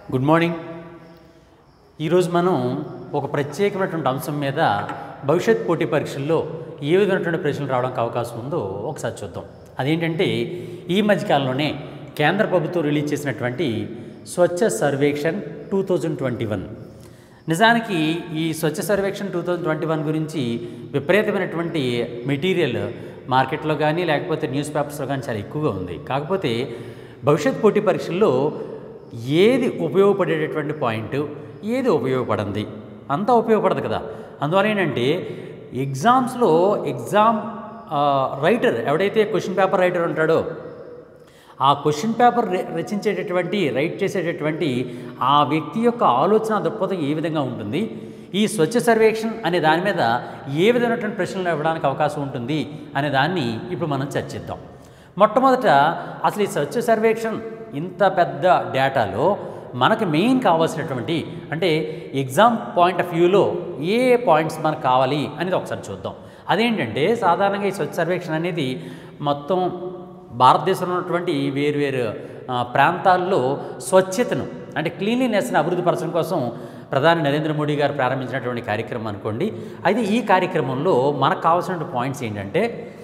good morning ఈరోజు మనం ఒక ప్రత్యేకమైనటువంటి అంశం మీద భవిష్యత్ పోటీ పరీక్షల్లో ఏ విధమైనటువంటి ప్రశ్నలు రావడానికి అవకాశం ఉందో ఒకసారి చూద్దాం అదేంటంటే ఈ మధ్యకాలంలోనే కేంద్ర ప్రభుత్వం రిలీజ్ చేసినటువంటి Swachh Survekshan two thousand twenty one నిజానికి ఈ Swachh Survekshan two thousand twenty one గురించి విపరీతమైనటువంటి మెటీరియల్ మార్కెట్లో కానీ లేకపోతే న్యూస్ పేపర్స్లో కానీ చాలా ఎక్కువగా ఉంది కాకపోతే భవిష్యత్ పోటీ పరీక్షల్లో ఏది ఉపయోగపడేటటువంటి పాయింట్ ఏది ఉపయోగపడింది అంతా ఉపయోగపడదు కదా అందువల్ల ఏంటంటే ఎగ్జామ్స్లో ఎగ్జామ్ రైటర్ ఎవడైతే క్వశ్చన్ పేపర్ రైటర్ ఉంటాడో ఆ క్వశ్చన్ పేపర్ రె- రచించేటటువంటి రైట్ చేసేటటువంటి ఆ వ్యక్తి యొక్క ఆలోచన దృక్పథం ఏ విధంగా ఉంటుంది ఈ స్వచ్ఛ సర్వేక్షణ్ అనే దాని మీద ఏ విధమైనటువంటి ప్రశ్నలు ఇవ్వడానికి అవకాశం ఉంటుంది అనే దాన్ని ఇప్పుడు మనం చర్చిద్దాం మొట్టమొదట అసలు ఈ స్వచ్ఛ సర్వేక్షణ్ ఇంత పెద్ద డేటాలో మనకు మెయిన్ కావాల్సినటువంటి అంటే ఎగ్జామ్ పాయింట్ ఆఫ్ వ్యూలో ఏ పాయింట్స్ మనకు కావాలి అనేది ఒకసారి చూద్దాం అదేంటంటే సాధారణంగా ఈ స్వచ్ఛ సర్వేక్షణ అనేది మొత్తం భారతదేశంలో ఉన్నటువంటి వేరు వేరు ఆ, ప్రాంతాల్లో స్వచ్ఛతను అంటే క్లీన్లీనెస్ని అభివృద్ధి పరచడం కోసం ప్రధాని నరేంద్ర మోడీ గారు ప్రారంభించినటువంటి కార్యక్రమం అనుకోండి అయితే ఈ కార్యక్రమంలో మనకు కావాల్సిన పాయింట్స్ ఏంటంటే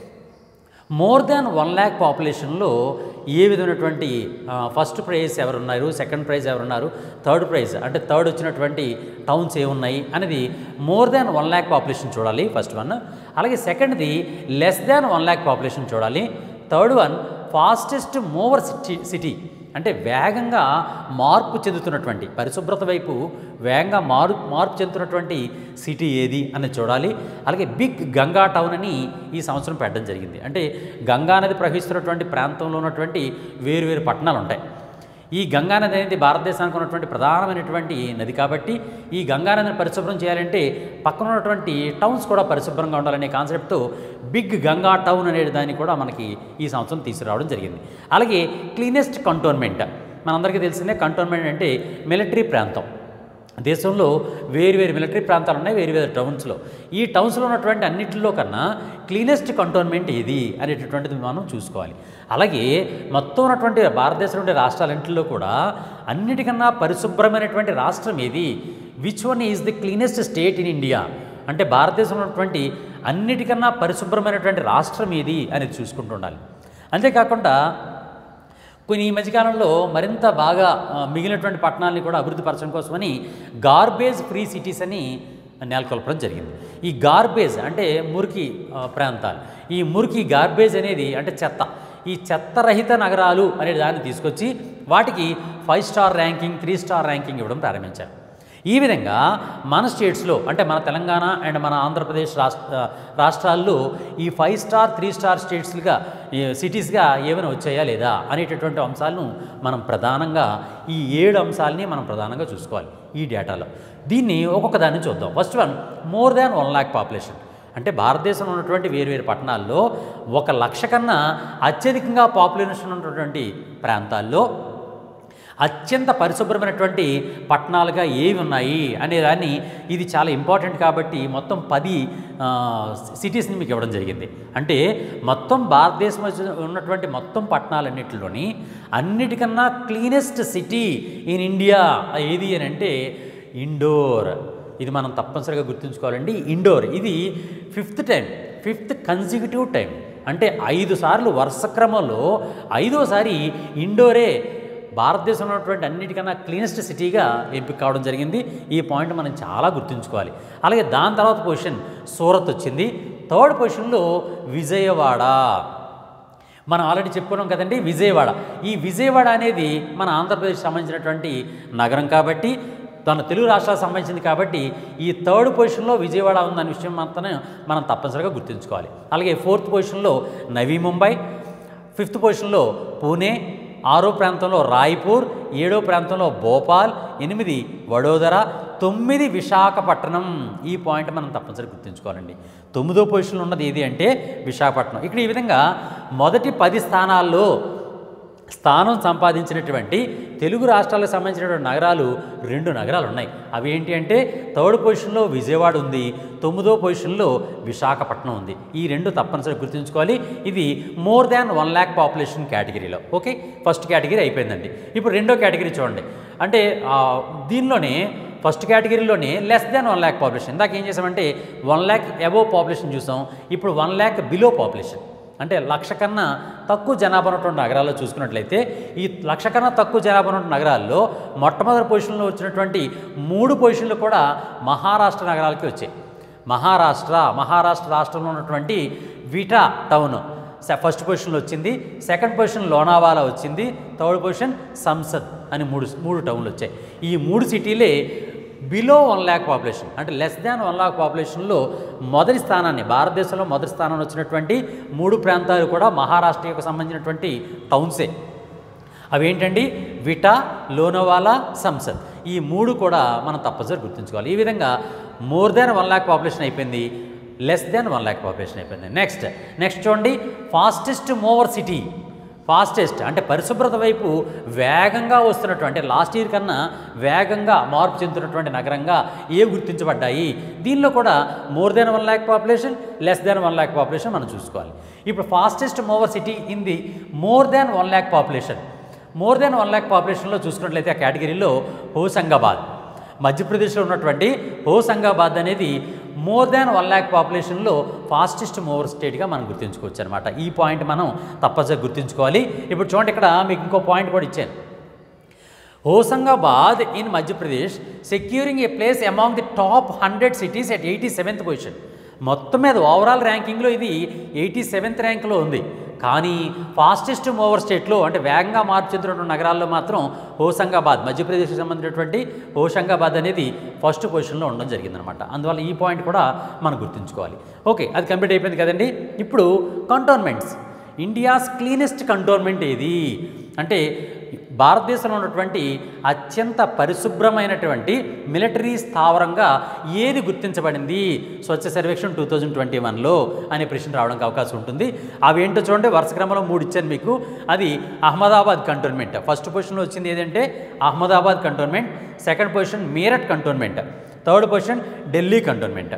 మోర్ దాన్ వన్ ల్యాక్ పాపులేషన్లో ఏ విధమైనటువంటి ఆ, ఫస్ట్ ప్రైజ్ ఎవరున్నారు సెకండ్ ప్రైజ్ ఎవరున్నారు థర్డ్ ప్రైజ్ అంటే థర్డ్ వచ్చినటువంటి టౌన్స్ ఏమున్నాయి అనేది more than one lakh population చూడాలి ఫస్ట్ వన్ అలాగే సెకండ్ది less than one lakh population చూడాలి third one fastest mover city city అంటే వేగంగా మార్పు చెందుతున్నటువంటి పరిశుభ్రత వైపు వేగంగా మారు మార్పు చెందుతున్నటువంటి సిటీ ఏది అనేది చూడాలి అలాగే బిగ్ గంగా టౌన్ అని ఈ సంవత్సరం పెట్టడం జరిగింది అంటే గంగా నది ప్రవహిస్తున్నటువంటి ప్రాంతంలో ఉన్నటువంటి వేరు వేరు పట్టణాలు ఉంటాయి ఈ గంగా నది అనేది భారతదేశానికి ఉన్నటువంటి ప్రధానమైనటువంటి నది కాబట్టి ఈ గంగా నదిని పరిశుభ్రం చేయాలంటే పక్కన ఉన్నటువంటి టౌన్స్ కూడా పరిశుభ్రంగా ఉండాలనే కాన్సెప్ట్తో బిగ్ గంగా టౌన్ అనే దాన్ని కూడా మనకి ఈ సంవత్సరం తీసుకురావడం జరిగింది అలాగే క్లీనెస్ట్ కంటోన్మెంట్ మనందరికీ తెలిసిందే కంటోన్మెంట్ అంటే మిలిటరీ ప్రాంతం దేశంలో వేరు వేరు మిలిటరీ ప్రాంతాలు ఉన్నాయి వేరు వేరు టౌన్స్లో ఈ టౌన్స్లో ఉన్నటువంటి అన్నింటిలో కన్నా క్లీనెస్ట్ కంటోన్మెంట్ ఏది అనేటటువంటిది మనం చూసుకోవాలి అలాగే మొత్తం ఉన్నటువంటి భారతదేశంలో ఉండే రాష్ట్రాలన్నింటిలో కూడా అన్నిటికన్నా పరిశుభ్రమైనటువంటి రాష్ట్రం ఏది which one is the cleanest state in India అంటే భారతదేశంలో ఉన్నటువంటి అన్నిటికన్నా పరిశుభ్రమైనటువంటి రాష్ట్రం ఏది అనేది చూసుకుంటూ ఉండాలి అంతేకాకుండా కొన్ని ఈ మధ్యకాలంలో మరింత బాగా ఆ, మిగిలినటువంటి పట్టణాలని కూడా అభివృద్ధి పరచడం కోసమని గార్బేజ్ ఫ్రీ సిటీస్ అని నెలకొల్పడం జరిగింది ఈ గార్బేజ్ అంటే మురికి ఆ, ప్రాంతాలు ఈ మురికి గార్బేజ్ అనేది అంటే చెత్త ఈ చెత్తరహిత నగరాలు అనే దాన్ని తీసుకొచ్చి వాటికి five star ranking three star ranking ఇవ్వడం ప్రారంభించారు ఈ విధంగా మన స్టేట్స్లో అంటే మన తెలంగాణ అండ్ మన ఆంధ్రప్రదేశ్ రాష్ట్ర రాష్ట్రాల్లో ఈ ఫైవ్ స్టార్ త్రీ స్టార్ స్టేట్స్లుగా ఈ సిటీస్గా ఏమైనా వచ్చాయా లేదా అనేటటువంటి అంశాలను మనం ప్రధానంగా ఈ ఏడు అంశాలని మనం ప్రధానంగా చూసుకోవాలి ఈ డేటాలో దీన్ని ఒక్కొక్క దాన్ని చూద్దాం first one more than one lakh population అంటే భారతదేశంలో ఉన్నటువంటి వేరు వేరు పట్టణాల్లో ఒక లక్ష కన్నా అత్యధికంగా పాపులేషన్ ఉన్నటువంటి ప్రాంతాల్లో అత్యంత పరిశుభ్రమైనటువంటి పట్టణాలుగా ఏవి ఉన్నాయి అనేదాన్ని ఇది చాలా ఇంపార్టెంట్ కాబట్టి మొత్తం పది ఆ, సిటీస్ని మీకు ఇవ్వడం జరిగింది అంటే మొత్తం భారతదేశం ఉన్నటువంటి మొత్తం పట్టణాలన్నింటిలోని అన్నిటికన్నా క్లీనెస్ట్ సిటీ ఇన్ ఇండియా ఏది అని అంటే ఇండోర్ ఇది మనం తప్పనిసరిగా గుర్తుంచుకోవాలండి ఇండోర్ ఇది fifth time fifth consecutive time అంటే ఐదు సార్లు వరుస క్రమంలో ఐదోసారి ఇండోరే భారతదేశంలో ఉన్నటువంటి అన్నిటికన్నా క్లీనెస్ట్ సిటీగా ఎంపిక కావడం జరిగింది ఈ పాయింట్ మనం చాలా గుర్తుంచుకోవాలి అలాగే దాని తర్వాత పొజిషన్ సూరత్ వచ్చింది థర్డ్ పొజిషన్లో విజయవాడ మనం ఆల్రెడీ చెప్పుకున్నాం కదండి విజయవాడ ఈ విజయవాడ అనేది మన ఆంధ్రప్రదేశ్ సంబంధించినటువంటి నగరం కాబట్టి తన తెలుగు రాష్ట్రాలకు సంబంధించింది కాబట్టి ఈ థర్డ్ పొజిషన్లో విజయవాడ ఉందనే విషయం మాత్రమే మనం తప్పనిసరిగా గుర్తుంచుకోవాలి అలాగే ఫోర్త్ పొజిషన్లో నవీ ముంబై ఫిఫ్త్ పొజిషన్లో పూణే ఆరో ప్రాంతంలో రాయ్పూర్ ఏడో ప్రాంతంలో భోపాల్ ఎనిమిది వడోదర తొమ్మిది విశాఖపట్నం ఈ పాయింట్ మనం తప్పనిసరి గుర్తుంచుకోవాలండి తొమ్మిదో పొజిషన్లో ఉన్నది ఏది అంటే విశాఖపట్నం ఇక్కడ ఈ విధంగా మొదటి పది స్థానాల్లో స్థానం సంపాదించినటువంటి తెలుగు రాష్ట్రాలకు సంబంధించినటువంటి నగరాలు రెండు నగరాలు ఉన్నాయి అవి ఏంటి అంటే థర్డ్ పొజిషన్లో విజయవాడ ఉంది తొమ్మిదో పొజిషన్లో విశాఖపట్నం ఉంది ఈ రెండు తప్పనిసరి గుర్తుంచుకోవాలి ఇది more than one lakh population కేటగిరీలో ఓకే ఫస్ట్ కేటగిరీ అయిపోయిందండి ఇప్పుడు రెండో కేటగిరీ చూడండి అంటే ఆ, దీనిలోనే ఫస్ట్ కేటగిరీలోనే less than one lakh population ఇందాక ఏం చేసామంటే వన్ ల్యాక్ అబోవ్ పాపులేషన్ చూసాం ఇప్పుడు వన్ ల్యాక్ బిలో పాపులేషన్ అంటే లక్ష కన్నా తక్కువ జనాభా ఉన్నటువంటి నగరాల్లో చూసుకున్నట్లయితే ఈ లక్ష కన్నా తక్కువ జనాభా ఉన్నటువంటి నగరాల్లో మొట్టమొదటి పొజిషన్లో వచ్చినటువంటి మూడు పొజిషన్లు కూడా మహారాష్ట్ర నగరాలకి వచ్చాయి మహారాష్ట్ర మహారాష్ట్ర రాష్ట్రంలో ఉన్నటువంటి విటా టౌన్ సె- ఫస్ట్ పొజిషన్లో వచ్చింది సెకండ్ పొజిషన్ లోనావాలా వచ్చింది థర్డ్ పొజిషన్ సంసద్ అని మూడు మూడు టౌన్లు వచ్చాయి ఈ మూడు సిటీలే బిలో వన్ ల్యాక్ పాపులేషన్ అంటే లెస్ దాన్ వన్ ల్యాక్ పాపులేషన్లో మొదటి స్థానాన్ని భారతదేశంలో మొదటి స్థానాన్ని వచ్చినటువంటి మూడు ప్రాంతాలు కూడా మహారాష్ట్రకు సంబంధించినటువంటి టౌన్సే అవేంటండి విటా లోనవాలా సంసద్ ఈ మూడు కూడా మనం తప్పనిసరి గుర్తుంచుకోవాలి ఈ విధంగా more than one lakh population అయిపోయింది less than one lakh population అయిపోయింది నెక్స్ట్ నెక్స్ట్ చూడండి ఫాస్టెస్ట్ మూవర్ సిటీ ఫాస్టెస్ట్ అంటే పరిశుభ్రత వైపు వేగంగా వస్తున్నటువంటి అంటే లాస్ట్ ఇయర్ కన్నా వేగంగా మార్పు చెందుతున్నటువంటి నగరంగా ఏ గుర్తించబడ్డాయి దీనిలో కూడా more than one lakh population less than one lakh population మనం చూసుకోవాలి ఇప్పుడు fastest mover city in the more than one lakh population more than one lakh పాపులేషన్లో చూసుకున్నట్లయితే ఆ కేటగిరీలో హోసంగాబాద్ మధ్యప్రదేశ్లో ఉన్నటువంటి హోసంగాబాద్ అనేది మోర్ దాన్ వన్ ల్యాక్ పాపులేషన్లో ఫాస్టెస్ట్ మూవర్ స్టేట్గా మనం గుర్తుంచుకోవచ్చు అనమాట ఈ పాయింట్ మనం తప్పనిసరిగా గుర్తుంచుకోవాలి ఇప్పుడు చూడండి ఇక్కడ మీకు ఇంకో పాయింట్ కూడా ఇచ్చాను Hoshangabad in Madhya Pradesh securing a place among the top hundred cities at eighty seventh position మొత్తం మీద ఓవరాల్ ర్యాంకింగ్లో ఇది ఎయిటీ సెవెంత్ ర్యాంక్లో ఉంది కానీ ఫాస్టెస్ట్ మూవర్ స్టేట్లో అంటే వేగంగా మార్పు చెందుతున్న నగరాల్లో మాత్రం హోసంగాబాద్ మధ్యప్రదేశ్కి సంబంధించినటువంటి హోషంగాబాద్ అనేది ఫస్ట్ పొజిషన్లో ఉండడం జరిగిందనమాట అందువల్ల ఈ పాయింట్ కూడా మనం గుర్తుంచుకోవాలి ఓకే అది కంప్లీట్ అయిపోయింది కదండి ఇప్పుడు కంటోన్మెంట్స్ ఇండియాస్ క్లీనెస్ట్ కంటోన్మెంట్ ఏది అంటే భారతదేశంలో ఉన్నటువంటి అత్యంత పరిశుభ్రమైనటువంటి మిలిటరీ స్థావరంగా ఏది గుర్తించబడింది Swachh Survekshan two thousand twenty వన్లో అనే ప్రశ్న రావడానికి అవకాశం ఉంటుంది అవి ఏంటో చూడండి వరుస క్రమంలో మూడు ఇచ్చాను మీకు అది అహ్మదాబాద్ కంటోన్మెంట్ ఫస్ట్ పొజిషన్లో వచ్చింది ఏదంటే Ahmedabad cantonment second position Meerut cantonment third position Delhi cantonment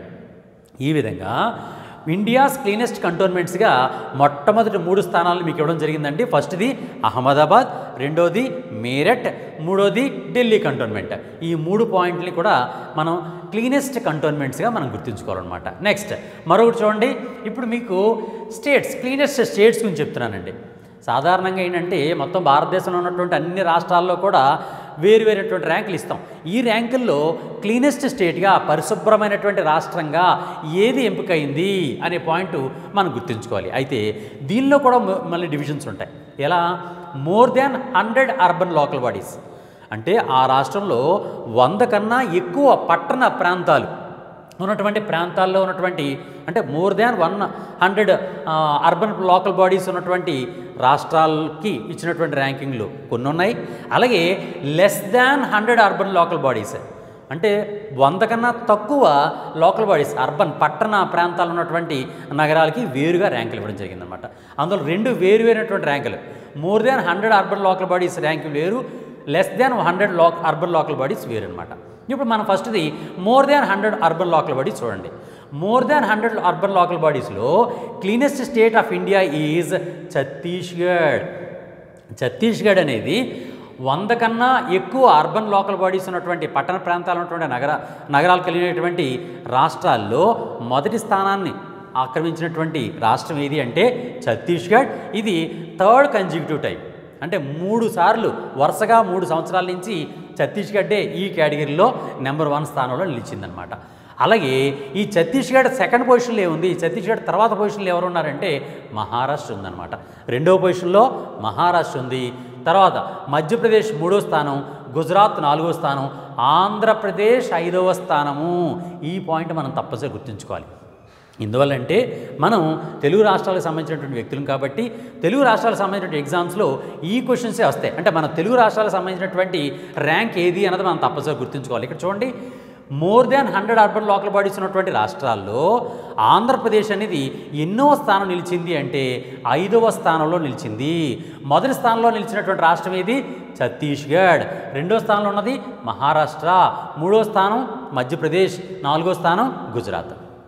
ఈ విధంగా ఇండియాస్ క్లీనెస్ట్ కంటోన్మెంట్స్గా మొట్టమొదటి మూడు స్థానాలు మీకు ఇవ్వడం జరిగిందండి ఫస్ట్ది అహ్మదాబాద్ రెండోది మీరట్ మూడోది ఢిల్లీ కంటోన్మెంట్ ఈ మూడు పాయింట్ని కూడా మనం క్లీనెస్ట్ కంటోన్మెంట్స్గా మనం గుర్తుంచుకోవాలన్నమాట నెక్స్ట్ మరొకటి చూడండి ఇప్పుడు మీకు స్టేట్స్ క్లీనెస్ట్ స్టేట్స్ గురించి చెప్తున్నానండి సాధారణంగా ఏంటంటే మొత్తం భారతదేశంలో ఉన్నటువంటి అన్ని రాష్ట్రాల్లో కూడా వేరు వేరేటువంటి ర్యాంకులు ఇస్తాం ఈ ర్యాంకుల్లో క్లీనెస్ట్ స్టేట్గా పరిశుభ్రమైనటువంటి రాష్ట్రంగా ఏది ఎంపికైంది అనే పాయింట్ మనం గుర్తుంచుకోవాలి అయితే దీనిలో కూడా మ- మళ్ళీ డివిజన్స్ ఉంటాయి ఎలా more than hundred urban local bodies అంటే ఆ రాష్ట్రంలో వంద కన్నా ఎక్కువ పట్టణ ప్రాంతాలు ఉన్నటువంటి ప్రాంతాల్లో ఉన్నటువంటి అంటే more than one hundred urban local bodies ఉన్నటువంటి రాష్ట్రాలకి ఇచ్చినటువంటి ర్యాంకింగ్లు కొన్ని ఉన్నాయి అలాగే less than hundred urban local bodies అంటే వంద కన్నా తక్కువ లోకల్ బాడీస్ అర్బన్ పట్టణ ప్రాంతాలు ఉన్నటువంటి నగరాలకి వేరుగా ర్యాంకులు ఇవ్వడం జరిగిందనమాట అందులో రెండు వేరు వేరైనటువంటి ర్యాంకులు more than hundred urban local bodies ర్యాంకులు వేరు less than hundred loc urban local bodies వేరు అనమాట ఇప్పుడు మనం ఫస్ట్ది more than hundred urban local bodies చూడండి more than hundred urban local బాడీస్లో cleanest state of India is Chhattisgarh Chhattisgarh అనేది వంద కన్నా ఎక్కువ అర్బన్ లోకల్ బాడీస్ ఉన్నటువంటి పట్టణ ప్రాంతాలు ఉన్నటువంటి నగర నగరాలు కలిగినటువంటి రాష్ట్రాల్లో మొదటి స్థానాన్ని ఆక్రమించినటువంటి రాష్ట్రం ఏది అంటే ఛత్తీస్గఢ్ ఇది థర్డ్ కన్జిక్యూటివ్ టైప్ అంటే మూడు సార్లు వరుసగా మూడు సంవత్సరాల నుంచి ఛత్తీస్గఢే ఈ కేటగిరీలో నెంబర్ వన్ స్థానంలో నిలిచిందనమాట అలాగే ఈ ఛత్తీస్గఢ్ సెకండ్ పొజిషన్లో ఏముంది ఈ ఛత్తీస్గఢ్ తర్వాత పొజిషన్లో ఎవరు ఉన్నారంటే మహారాష్ట్ర ఉందన్నమాట రెండవ పొజిషన్లో మహారాష్ట్ర ఉంది తర్వాత మధ్యప్రదేశ్ మూడో స్థానం గుజరాత్ నాలుగో స్థానం ఆంధ్రప్రదేశ్ ఐదవ స్థానము ఈ పాయింట్ మనం తప్పనిసరి గుర్తుంచుకోవాలి ఎందువల్లంటే మనం తెలుగు రాష్ట్రాలకు సంబంధించినటువంటి వ్యక్తులం కాబట్టి తెలుగు రాష్ట్రాలకు సంబంధించిన ఎగ్జామ్స్లో ఈ క్వశ్చన్సే వస్తాయి అంటే మన తెలుగు రాష్ట్రాలకు సంబంధించినటువంటి ర్యాంక్ ఏది అన్నది మనం తప్పనిసరిగా గుర్తుంచుకోవాలి ఇక్కడ చూడండి more than hundred urban local bodies ఉన్నటువంటి రాష్ట్రాల్లో ఆంధ్రప్రదేశ్ అనేది ఎన్నో స్థానం నిలిచింది అంటే ఐదవ స్థానంలో నిలిచింది మొదటి స్థానంలో నిలిచినటువంటి రాష్ట్రం ఏది ఛత్తీస్గఢ్ రెండో స్థానంలో ఉన్నది మహారాష్ట్ర మూడో స్థానం మధ్యప్రదేశ్ నాలుగో స్థానం గుజరాత్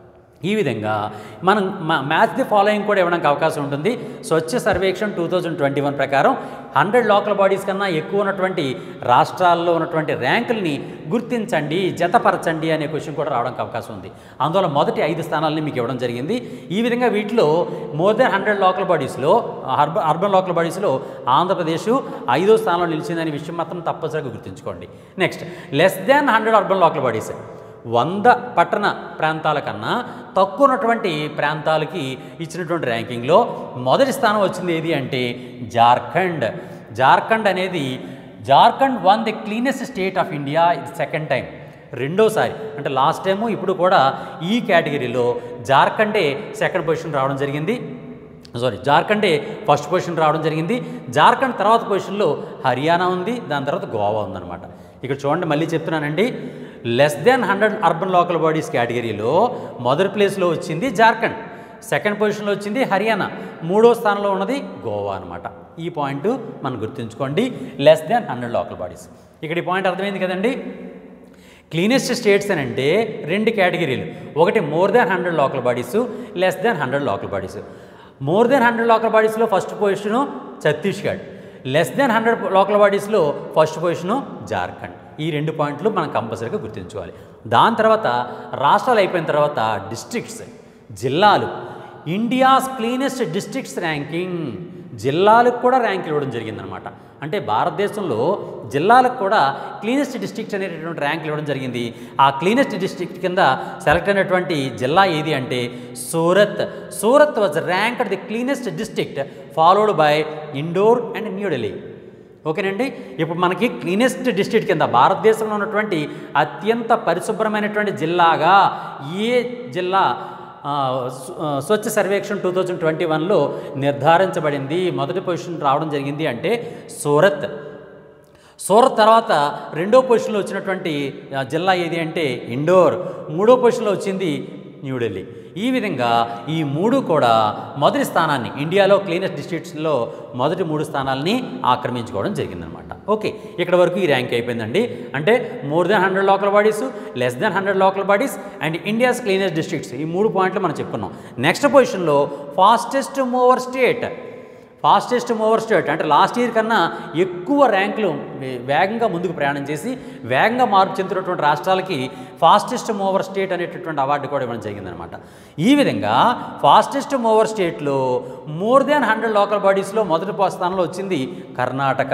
ఈ విధంగా మనం మ్యాచ్ ది ఫాలోయింగ్ కూడా ఇవ్వడానికి అవకాశం ఉంటుంది Swachh Survekshan two thousand twenty one ప్రకారం హండ్రెడ్ లోకల్ బాడీస్ కన్నా ఎక్కువ ఉన్నటువంటి రాష్ట్రాల్లో ఉన్నటువంటి ర్యాంకుల్ని గుర్తించండి జతపరచండి అనే క్వశ్చన్ కూడా రావడానికి అవకాశం ఉంది అందువల్ల మొదటి ఐదు స్థానాలని మీకు ఇవ్వడం జరిగింది ఈ విధంగా వీటిలో మోర్ దెన్ హండ్రెడ్ లోకల్ బాడీస్లో అర్బన్ అర్బన్ లోకల్ బాడీస్లో ఆంధ్రప్రదేశ్ ఐదో స్థానంలో నిలిచిందనే విషయం మాత్రం తప్పనిసరిగా గుర్తుంచుకోండి next less than hundred urban local bodies వంద పట్టణ ప్రాంతాల కన్నా తక్కువ ఉన్నటువంటి ప్రాంతాలకి ఇచ్చినటువంటి ర్యాంకింగ్లో మొదటి స్థానం వచ్చింది ఏది అంటే జార్ఖండ్ జార్ఖండ్ అనేది Jharkhand one the cleanest state of India ఇది సెకండ్ టైం రెండోసారి అంటే లాస్ట్ టైము ఇప్పుడు కూడా ఈ కేటగిరీలో జార్ఖండే సెకండ్ పొజిషన్ రావడం జరిగింది సారీ జార్ఖండే ఫస్ట్ పొజిషన్ రావడం జరిగింది జార్ఖండ్ తర్వాత పొజిషన్లో హర్యానా ఉంది దాని తర్వాత గోవా ఉందన్నమాట ఇక్కడ చూడండి మళ్ళీ చెప్తున్నానండి less than hundred urban local bodies కేటగిరీలో మొదటి ప్లేస్లో వచ్చింది జార్ఖండ్ సెకండ్ పొజిషన్లో వచ్చింది హర్యానా మూడో స్థానంలో ఉన్నది గోవా అనమాట ఈ పాయింట్ మనం గుర్తుంచుకోండి less than hundred local bodies ఇక్కడ ఈ పాయింట్ అర్థమైంది కదండి క్లీనెస్ట్ స్టేట్స్ అని అంటే రెండు కేటగిరీలు ఒకటి more than hundred local bodies less than hundred local bodies more than hundred local బాడీస్లో first position Chhattisgarh less than hundred local బాడీస్లో ఫస్ట్ పొజిషను జార్ఖండ్ ఈ రెండు పాయింట్లు మనం కంపల్సరీగా గుర్తుంచుకోవాలి దాని తర్వాత రాష్ట్రాలు అయిపోయిన తర్వాత డిస్ట్రిక్ట్స్ జిల్లాలు ఇండియాస్ క్లీనెస్ట్ డిస్ట్రిక్ట్స్ ర్యాంకింగ్ జిల్లాలకు కూడా ర్యాంక్ ఇవ్వడం జరిగిందనమాట అంటే భారతదేశంలో జిల్లాలకు కూడా క్లీనెస్ట్ డిస్ట్రిక్ట్ అనేటటువంటి ర్యాంక్ ఇవ్వడం జరిగింది ఆ క్లీనెస్ట్ డిస్ట్రిక్ట్ కింద సెలెక్ట్ అయినటువంటి జిల్లా ఏది అంటే Surat Surat was ranked the cleanest district followed by Indore and New Delhi ఓకేనండి ఇప్పుడు మనకి క్లీనెస్ట్ డిస్ట్రిక్ట్ కింద భారతదేశంలో ఉన్నటువంటి అత్యంత పరిశుభ్రమైనటువంటి జిల్లాగా ఏ జిల్లా ఆ, స్వ- ఆ, Swachh Survekshan two thousand twenty వన్లో నిర్ధారించబడింది మొదటి పొజిషన్ రావడం జరిగింది అంటే సూరత్ సూరత్ తర్వాత రెండో పొజిషన్లో వచ్చినటువంటి ఆ, జిల్లా ఏది అంటే ఇండోర్ మూడో పొజిషన్లో వచ్చింది న్యూఢిల్లీ ఈ విధంగా ఈ మూడు కూడా మొదటి స్థానాన్ని ఇండియాలో క్లీనెస్ట్ డిస్ట్రిక్ట్స్లో మొదటి మూడు స్థానాలని ఆక్రమించుకోవడం జరిగిందనమాట ఓకే ఇక్కడ వరకు ఈ ర్యాంక్ అయిపోయిందండి అంటే more than hundred local bodies less than hundred local bodies and India's cleanest districts ఈ మూడు పాయింట్లు మనం చెప్పుకున్నాం నెక్స్ట్ పొజిషన్లో fastest mover state fastest mover state అంటే లాస్ట్ ఇయర్ కన్నా ఎక్కువ ర్యాంకులు వే- వేగంగా ముందుకు ప్రయాణం చేసి వేగంగా మార్పు చెందుతున్నటువంటి రాష్ట్రాలకి ఫాస్టెస్ట్ మూవర్ స్టేట్ అనేటటువంటి అవార్డు కూడా ఇవ్వడం జరిగిందనమాట ఈ విధంగా ఫాస్టెస్ట్ మూవర్ స్టేట్లో మోర్ దాన్ హండ్రెడ్ లోకల్ బాడీస్లో మొదటి పో- స్థానంలో వచ్చింది కర్ణాటక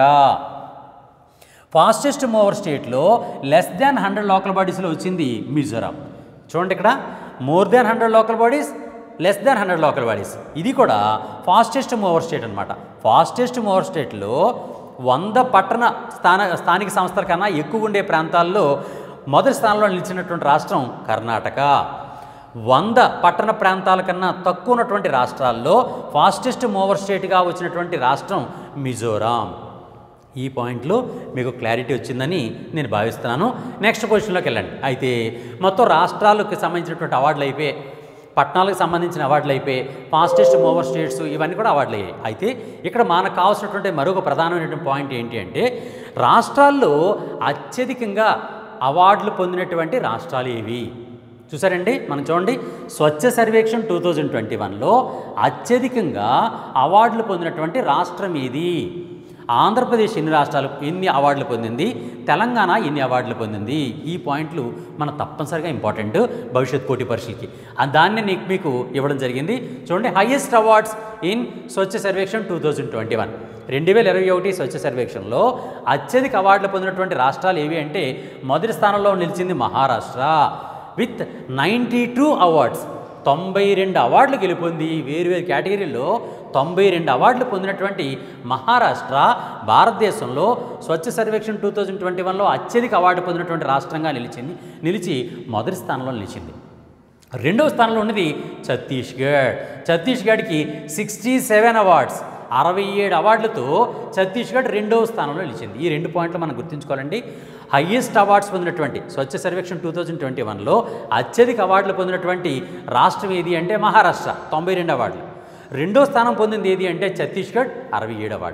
ఫాస్టెస్ట్ మూవర్ స్టేట్లో లెస్ దాన్ హండ్రెడ్ లోకల్ బాడీస్లో వచ్చింది మిజోరాం చూడండి ఇక్కడ more than hundred local bodies less than hundred local bodies ఇది కూడా ఫాస్టెస్ట్ మూవర్ స్టేట్ అనమాట ఫాస్టెస్ట్ మూవర్ స్టేట్లో వంద పట్టణ స్థాన స్థానిక సంస్థల కన్నా ఎక్కువ ఉండే ప్రాంతాల్లో మొదటి స్థానంలో నిలిచినటువంటి రాష్ట్రం కర్ణాటక వంద పట్టణ ప్రాంతాల కన్నా తక్కువ ఉన్నటువంటి రాష్ట్రాల్లో ఫాస్టెస్ట్ మూవర్ స్టేట్గా వచ్చినటువంటి రాష్ట్రం మిజోరాం ఈ పాయింట్లో మీకు క్లారిటీ వచ్చిందని నేను భావిస్తున్నాను నెక్స్ట్ పొజిషన్లోకి వెళ్ళండి అయితే మొత్తం రాష్ట్రాలకు సంబంధించినటువంటి అవార్డులు అయిపోయి పట్టణాలకు సంబంధించిన అవార్డులు అయిపోయి ఫాస్టెస్ట్ మూవర్ స్టేట్స్ ఇవన్నీ కూడా అవార్డులు అయ్యాయి అయితే ఇక్కడ మనకు కావాల్సినటువంటి మరొక ప్రధానమైనటువంటి పాయింట్ ఏంటి అంటే రాష్ట్రాల్లో అత్యధికంగా అవార్డులు పొందినటువంటి రాష్ట్రాలు ఏవి చూసారండి మనం చూడండి Swachh Survekshan two thousand twenty వన్లో అత్యధికంగా అవార్డులు పొందినటువంటి రాష్ట్రం ఏది ఆంధ్రప్రదేశ్ ఎన్ని రాష్ట్రాలు ఎన్ని అవార్డులు పొందింది తెలంగాణ ఎన్ని అవార్డులు పొందింది ఈ పాయింట్లు మన తప్పనిసరిగా ఇంపార్టెంట్ భవిష్యత్ పోటీ పరీక్షలకి ఆ దాన్ని నీకు మీకు ఇవ్వడం జరిగింది చూడండి highest awards in Swachh Survekshan two thousand twenty one రెండు వేల ఇరవై ఒకటి స్వచ్ఛ సర్వేక్షణలో అత్యధిక అవార్డులు పొందినటువంటి రాష్ట్రాలు ఏవి అంటే మొదటి స్థానంలో నిలిచింది Maharashtra with ninety two awards తొంభై రెండు అవార్డులు గెలుపొంది వేరు వేరు కేటగిరీల్లో తొంభై రెండు అవార్డులు పొందినటువంటి మహారాష్ట్ర భారతదేశంలో Swachh Survekshan two thousand twenty వన్లో అత్యధిక అవార్డు పొందినటువంటి రాష్ట్రంగా నిలిచింది నిలిచి మొదటి స్థానంలో నిలిచింది రెండవ స్థానంలో ఉన్నది ఛత్తీస్గఢ్ ఛత్తీస్గఢ్కి సిక్స్టీ సెవెన్ అవార్డ్స్ అరవై ఏడు అవార్డులతో ఛత్తీస్గఢ్ రెండవ స్థానంలో నిలిచింది ఈ రెండు పాయింట్లు మనం గుర్తుంచుకోవాలండి హయ్యెస్ట్ అవార్డ్స్ పొందినటువంటి Swachh Survekshan two thousand twenty వన్లో అత్యధిక అవార్డులు పొందినటువంటి రాష్ట్రం ఏది అంటే మహారాష్ట్ర తొంభై రెండు అవార్డులు రెండో స్థానం పొందింది ఏది అంటే ఛత్తీస్గఢ్ అరవై ఏడు అవార్డులు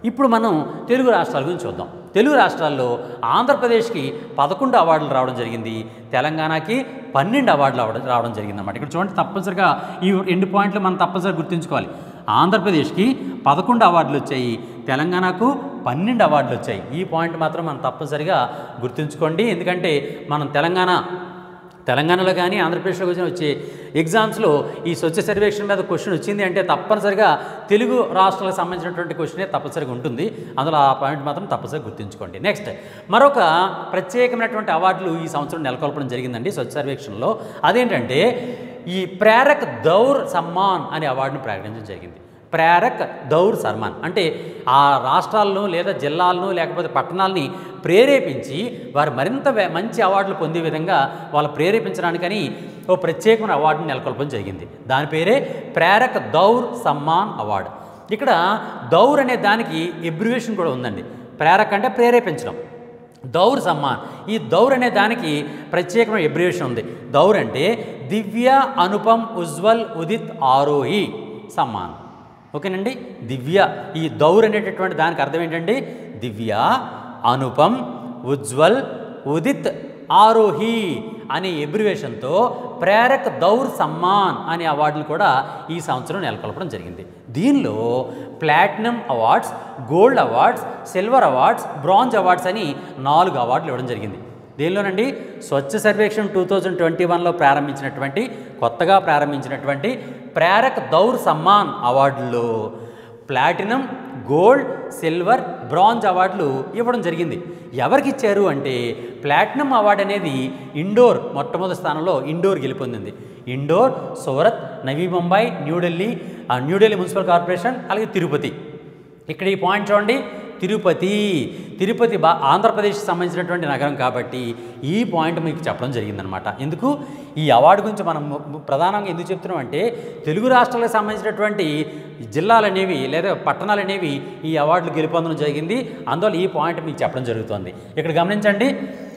ఇప్పుడు మనం తెలుగు రాష్ట్రాల గురించి చూద్దాం తెలుగు రాష్ట్రాల్లో ఆంధ్రప్రదేశ్కి పదకొండు అవార్డులు రావడం జరిగింది తెలంగాణకి పన్నెండు అవార్డులు రావడం రావడం జరిగింది అన్నమాట ఇక్కడ చూడండి తప్పనిసరిగా ఈ రెండు పాయింట్లు మనం తప్పనిసరిగా గుర్తుంచుకోవాలి ఆంధ్రప్రదేశ్కి పదకొండు అవార్డులు వచ్చాయి తెలంగాణకు పన్నెండు అవార్డులు వచ్చాయి ఈ పాయింట్ మాత్రం మనం తప్పనిసరిగా గుర్తుంచుకోండి ఎందుకంటే మనం తెలంగాణ తెలంగాణలో కానీ ఆంధ్రప్రదేశ్లో వచ్చిన వచ్చే ఎగ్జామ్స్లో ఈ స్వచ్ఛ సర్వేక్షణ మీద క్వశ్చన్ వచ్చింది అంటే తప్పనిసరిగా తెలుగు రాష్ట్రాలకు సంబంధించినటువంటి క్వశ్చనే తప్పనిసరిగా ఉంటుంది అందులో ఆ పాయింట్ మాత్రం తప్పనిసరిగా గుర్తుంచుకోండి నెక్స్ట్ మరొక ప్రత్యేకమైనటువంటి అవార్డులు ఈ సంవత్సరం నెలకొల్పడం జరిగిందండి స్వచ్ఛ సర్వేక్షణలో అదేంటంటే ఈ ప్రేరక్ దౌర్ సమ్మాన్ అనే అవార్డును ప్రకటించడం జరిగింది ప్రేరక్ దౌర్ సర్మాన్ అంటే ఆ రాష్ట్రాలను లేదా జిల్లాలను లేకపోతే పట్టణాలని ప్రేరేపించి వారు మరింత వే- మంచి అవార్డులు పొందే విధంగా వాళ్ళు ప్రేరేపించడానికని ఓ ప్రత్యేకమైన అవార్డును నెలకొల్పడం జరిగింది దాని పేరే ప్రేరక్ దౌర్ సమ్మాన్ అవార్డు ఇక్కడ దౌర్ అనే దానికి ఎబ్రివేషన్ కూడా ఉందండి ప్రేరక్ అంటే ప్రేరేపించడం దౌర్ సమ్మాన్ ఈ దౌర్ అనే దానికి ప్రత్యేకమైన ఎబ్రివేషన్ ఉంది దౌర్ అంటే దివ్య అనుపమ్ ఉజ్వల్ ఉదిత్ ఆరోహి సమ్మాన్ ఓకేనండి దివ్య ఈ దౌర్ అనేటటువంటి దానికి అర్థం ఏంటండి దివ్య అనుపమ్ ఉజ్వల్ ఉదిత్ ఆరోహి అనే ఎబ్రివేషన్తో ప్రేరక్ దౌర్ సమ్మాన్ అనే అవార్డులు కూడా ఈ సంవత్సరం నెలకొల్పడం జరిగింది దీనిలో platinum awards gold awards silver awards bronze awards అని నాలుగు అవార్డులు ఇవ్వడం జరిగింది దేనిలోనండి Swachh Survekshan two thousand twenty వన్లో ప్రారంభించినటువంటి కొత్తగా ప్రారంభించినటువంటి ప్రేరక్ దౌర్ సమ్మాన్ అవార్డుల్లో ప్లాటినం గోల్డ్ సిల్వర్ బ్రాంజ్ అవార్డులు ఇవ్వడం జరిగింది ఎవరికి ఇచ్చారు అంటే ప్లాటినం అవార్డు అనేది ఇండోర్ మొట్టమొదటి స్థానంలో ఇండోర్ గెలుపొందింది ఇండోర్ సూరత్ నవీ ముంబై న్యూఢిల్లీ ఆ, న్యూఢిల్లీ మున్సిపల్ కార్పొరేషన్ అలాగే తిరుపతి ఇక్కడ ఈ పాయింట్ చూడండి తిరుపతి తిరుపతి బా ఆంధ్రప్రదేశ్కి సంబంధించినటువంటి నగరం కాబట్టి ఈ పాయింట్ మీకు చెప్పడం జరిగిందనమాట ఎందుకు ఈ అవార్డు గురించి మనం ము- ము- ప్రధానంగా ఎందుకు చెప్తున్నాం అంటే తెలుగు రాష్ట్రాలకు సంబంధించినటువంటి జిల్లాలు అనేవి లేదా పట్టణాలు అనేవి ఈ అవార్డులు గెలుపొందడం జరిగింది అందువల్ల ఈ పాయింట్ మీకు చెప్పడం జరుగుతుంది ఇక్కడ గమనించండి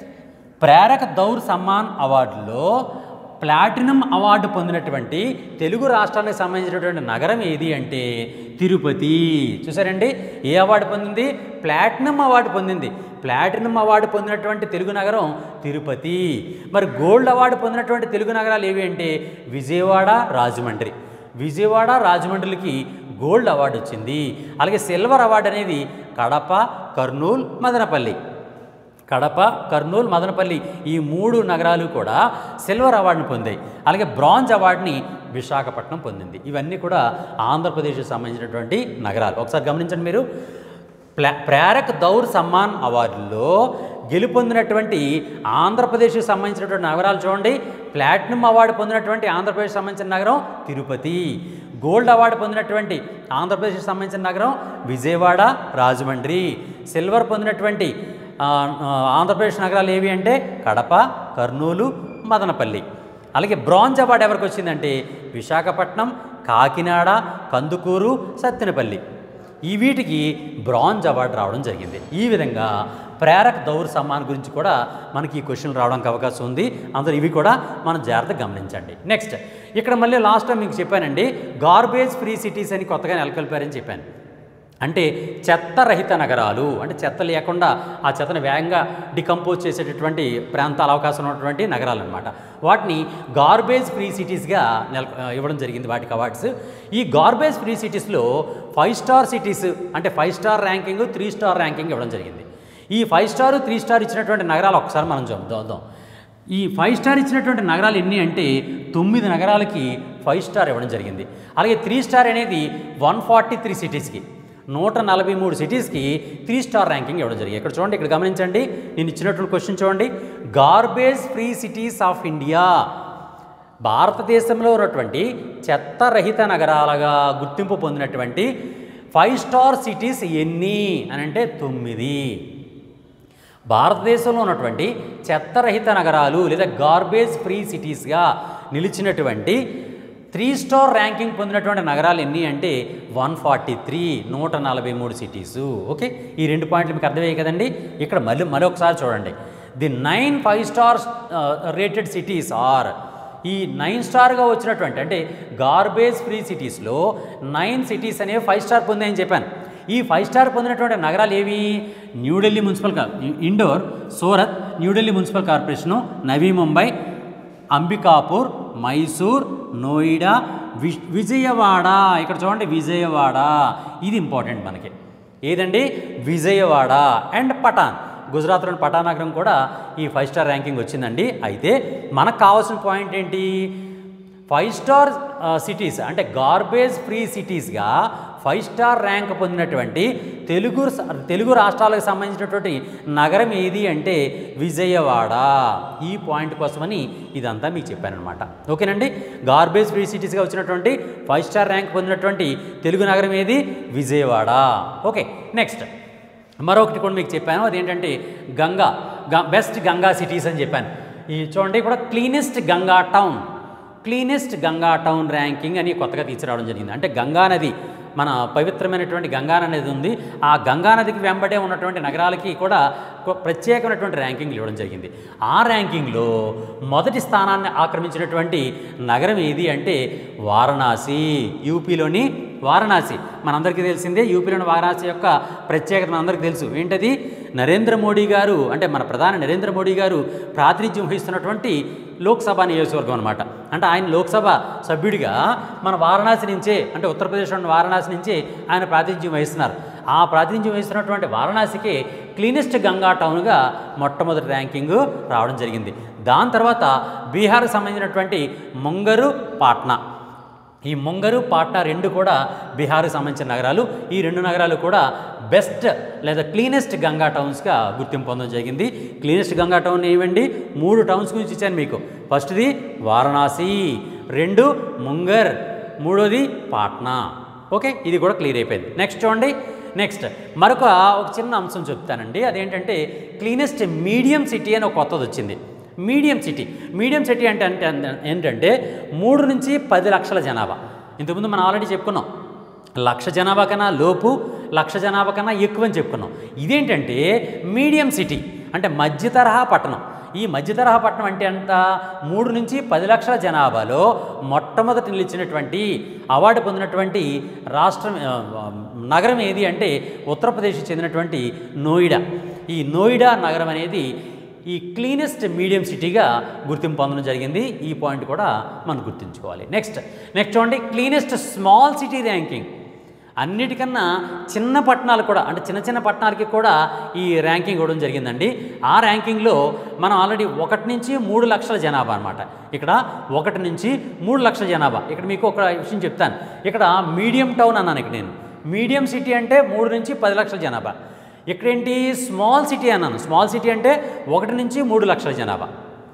ప్రేరక దౌర్ సమ్మాన్ అవార్డులో ప్లాటినం అవార్డు పొందినటువంటి తెలుగు రాష్ట్రానికి సంబంధించినటువంటి నగరం ఏది అంటే తిరుపతి చూసారండి ఏ అవార్డు పొందింది ప్లాటినం అవార్డు పొందింది ప్లాటినం అవార్డు పొందినటువంటి తెలుగు నగరం తిరుపతి మరి గోల్డ్ అవార్డు పొందినటువంటి తెలుగు నగరాలు ఏవి అంటే విజయవాడ రాజమండ్రి విజయవాడ రాజమండ్రికి గోల్డ్ అవార్డు వచ్చింది అలాగే సిల్వర్ అవార్డు అనేది కడప కర్నూలు మదనపల్లి కడప కర్నూలు మదనపల్లి ఈ మూడు నగరాలు కూడా సిల్వర్ అవార్డుని పొందాయి అలాగే బ్రాంజ్ అవార్డుని విశాఖపట్నం పొందింది ఇవన్నీ కూడా ఆంధ్రప్రదేశ్కి సంబంధించినటువంటి నగరాలు ఒకసారి గమనించండి మీరు ప్లా ప్రేరక్ దౌర్ సమ్మాన్ అవార్డులో గెలుపొందినటువంటి ఆంధ్రప్రదేశ్కి సంబంధించినటువంటి నగరాలు చూడండి ప్లాటినం అవార్డు పొందినటువంటి ఆంధ్రప్రదేశ్ సంబంధించిన నగరం తిరుపతి గోల్డ్ అవార్డు పొందినటువంటి ఆంధ్రప్రదేశ్కి సంబంధించిన నగరం విజయవాడ రాజమండ్రి సిల్వర్ పొందినటువంటి ఆ, ఆ, ఆంధ్రప్రదేశ్ నగరాలు ఏవి అంటే కడప కర్నూలు మదనపల్లి అలాగే బ్రాంజ్ అవార్డు ఎవరికి వచ్చిందంటే విశాఖపట్నం కాకినాడ కందుకూరు సత్తెనపల్లి ఈ వీటికి బ్రాంజ్ అవార్డు రావడం జరిగింది ఈ విధంగా ప్రేరక్ దౌర్ సమ్మాన్ గురించి కూడా మనకి ఈ క్వశ్చన్ రావడానికి అవకాశం ఉంది అందులో ఇవి కూడా మనం జాగ్రత్తగా గమనించండి నెక్స్ట్ ఇక్కడ మళ్ళీ లాస్ట్ టైం మీకు చెప్పానండి గార్బేజ్ ఫ్రీ సిటీస్ అని కొత్తగా నెలకొల్పారని చెప్పాను అంటే చెత్తరహిత నగరాలు అంటే చెత్త లేకుండా ఆ చెత్తను వేగంగా డికంపోజ్ చేసేటటువంటి ప్రాంతాల అవకాశం ఉన్నటువంటి నగరాలు అనమాట వాటిని గార్బేజ్ ఫ్రీ సిటీస్గా నెల ఇవ్వడం జరిగింది వాటికి అవార్డ్స్ ఈ గార్బేజ్ ఫ్రీ సిటీస్లో ఫైవ్ స్టార్ సిటీస్ అంటే five star ranking three star ranking ఇవ్వడం జరిగింది ఈ ఫైవ్ స్టార్ త్రీ స్టార్ ఇచ్చినటువంటి నగరాలు ఒకసారి మనం చూద్దాం ఈ ఫైవ్ స్టార్ ఇచ్చినటువంటి నగరాలు ఎన్ని అంటే తొమ్మిది నగరాలకి ఫైవ్ స్టార్ ఇవ్వడం జరిగింది అలాగే త్రీ స్టార్ అనేది వన్ ఫార్టీ త్రీ సిటీస్కి నూట నలభై మూడు సిటీస్కి త్రీ స్టార్ ర్యాంకింగ్ ఇవ్వడం జరిగింది ఇక్కడ చూడండి ఇక్కడ గమనించండి నేను ఇచ్చినటువంటి క్వశ్చన్ చూడండి garbage free cities of India భారతదేశంలో ఉన్నటువంటి చెత్తరహిత నగరాలుగా గుర్తింపు పొందినటువంటి ఫైవ్ స్టార్ సిటీస్ ఎన్ని అని అంటే తొమ్మిది భారతదేశంలో ఉన్నటువంటి చెత్తరహిత నగరాలు లేదా గార్బేజ్ ఫ్రీ సిటీస్గా నిలిచినటువంటి త్రీ స్టార్ ర్యాంకింగ్ పొందినటువంటి నగరాలు ఎన్ని అంటే వన్ ఫార్టీ త్రీ నూట నలభై మూడు సిటీసు ఓకే ఈ రెండు పాయింట్లు మీకు అర్థమయ్యాయి కదండి ఇక్కడ మళ్ళీ మరొకసారి చూడండి the nine five star rated cities are ఈ నైన్ స్టార్గా వచ్చినటువంటి అంటే గార్బేజ్ ఫ్రీ సిటీస్లో నైన్ సిటీస్ అనేవి ఫైవ్ స్టార్ పొందాయని చెప్పాను ఈ ఫైవ్ స్టార్ పొందినటువంటి నగరాలు ఏవి న్యూఢిల్లీ మున్సిపల్ కా- ఇండోర్ సూరత్ న్యూఢిల్లీ మున్సిపల్ కార్పొరేషను నవీ ముంబై అంబికాపూర్ మైసూర్ నోయిడా వి విజయవాడ ఇక్కడ చూడండి విజయవాడ ఇది ఇంపార్టెంట్ మనకి ఏదండి విజయవాడ అండ్ పటాన్ గుజరాత్లోని పటాన్ నగరం కూడా ఈ ఫైవ్ స్టార్ ర్యాంకింగ్ వచ్చిందండి అయితే మనకు కావాల్సిన పాయింట్ ఏంటి ఫైవ్ స్టార్ సిటీస్ అంటే గార్బేజ్ ఫ్రీ సిటీస్గా ఫైవ్ స్టార్ ర్యాంక్ పొందినటువంటి తెలుగు స- తెలుగు రాష్ట్రాలకు సంబంధించినటువంటి నగరం ఏది అంటే విజయవాడ ఈ పాయింట్ కోసమని ఇదంతా మీకు చెప్పానమాట ఓకేనండి గార్బేజ్ ఫ్రీ సిటీస్గా వచ్చినటువంటి ఫైవ్ స్టార్ ర్యాంక్ పొందినటువంటి తెలుగు నగరం ఏది విజయవాడ ఓకే నెక్స్ట్ మరొకటి కూడా మీకు చెప్పాను అదేంటంటే గంగా గ బెస్ట్ గంగా సిటీస్ అని చెప్పాను ఈ చూడండి కూడా cleanest Ganga town cleanest Ganga town ranking అని కొత్తగా తీసుకురావడం జరిగింది అంటే గంగా నది మన పవిత్రమైనటువంటి గంగా నది ఉంది ఆ గంగా నదికి వెంబడే ఉన్నటువంటి నగరాలకి కూడా కొ- ప్రత్యేకమైనటువంటి ర్యాంకింగ్లు ఇవ్వడం జరిగింది ఆ ర్యాంకింగ్లో మొదటి స్థానాన్ని ఆక్రమించినటువంటి నగరం ఏది అంటే వారణాసి యూపీలోని వారణాసి మనందరికీ తెలిసిందే యూపీలోని వారణాసి యొక్క ప్రత్యేకత మనందరికీ తెలుసు ఏంటది నరేంద్ర మోడీ గారు అంటే మన ప్రధాని నరేంద్ర మోడీ గారు ప్రాతినిధ్యం వహిస్తున్నటువంటి లోక్సభ నియోజకవర్గం అనమాట అంటే ఆయన లోక్సభ సభ్యుడిగా మన వారణాసి నుంచే అంటే ఉత్తరప్రదేశ్లోని వారణాసి నుంచే ఆయన ప్రాతినిధ్యం వహిస్తున్నారు ఆ ప్రాతినిధ్యం వహిస్తున్నటువంటి వారణాసికి క్లీనెస్ట్ గంగా టౌన్గా మొట్టమొదటి ర్యాంకింగ్ రావడం జరిగింది దాని తర్వాత బీహార్కి సంబంధించినటువంటి ముంగరు పాట్నా ఈ ముంగరు పాట్నా రెండు కూడా బీహార్కి సంబంధించిన నగరాలు ఈ రెండు నగరాలు కూడా బెస్ట్ లేదా క్లీనెస్ట్ గంగా టౌన్స్గా గుర్తింపు పొందడం జరిగింది క్లీనెస్ట్ గంగా టౌన్ ఏవండి మూడు టౌన్స్ గురించి ఇచ్చాను మీకు ఫస్ట్ది వారణాసి రెండు ముంగర్ మూడోది పాట్నా ఓకే ఇది కూడా క్లియర్ అయిపోయింది నెక్స్ట్ చూడండి నెక్స్ట్ మరొక ఒక చిన్న అంశం చెప్తానండి అదేంటంటే క్లీనెస్ట్ మీడియం సిటీ అని ఒక కొత్తది వచ్చింది మీడియం సిటీ మీడియం సిటీ అంటే అంటే అంటే ఏంటంటే మూడు నుంచి పది లక్షల జనాభా ఇంతకుముందు మనం ఆల్రెడీ చెప్పుకున్నాం లక్ష జనాభా కన్నా లోపు లక్ష జనాభా కన్నా ఎక్కువ అని చెప్పుకున్నాం ఇదేంటంటే మీడియం సిటీ అంటే మధ్య తరహా పట్టణం ఈ మధ్య తరహా పట్టణం అంటే ఎంత మూడు నుంచి పది లక్షల జనాభాలో మొట్టమొదటి నిలిచినటువంటి అవార్డు పొందినటువంటి రాష్ట్రం ఆ, నగరం ఏది అంటే ఉత్తరప్రదేశ్కి చెందినటువంటి నోయిడా ఈ నోయిడా నగరం అనేది ఈ క్లీనెస్ట్ మీడియం సిటీగా గుర్తింపు పొందడం జరిగింది ఈ పాయింట్ కూడా మనం గుర్తుంచుకోవాలి నెక్స్ట్ నెక్స్ట్ చూడండి క్లీనెస్ట్ స్మాల్ సిటీ ర్యాంకింగ్ అన్నిటికన్నా చిన్న పట్టణాలు కూడా అంటే చిన్న చిన్న పట్టణాలకి కూడా ఈ ర్యాంకింగ్ ఇవ్వడం జరిగిందండి ఆ ర్యాంకింగ్లో మనం ఆల్రెడీ ఒకటి నుంచి మూడు లక్షల జనాభా అనమాట ఇక్కడ ఒకటి నుంచి మూడు లక్షల జనాభా ఇక్కడ మీకు ఒక విషయం చెప్తాను ఇక్కడ మీడియం టౌన్ అన్నాను ఇక్కడ నేను మీడియం సిటీ అంటే మూడు నుంచి పది లక్షల జనాభా ఇక్కడేంటి స్మాల్ సిటీ అన్నాను స్మాల్ సిటీ అంటే ఒకటి నుంచి మూడు లక్షల జనాభా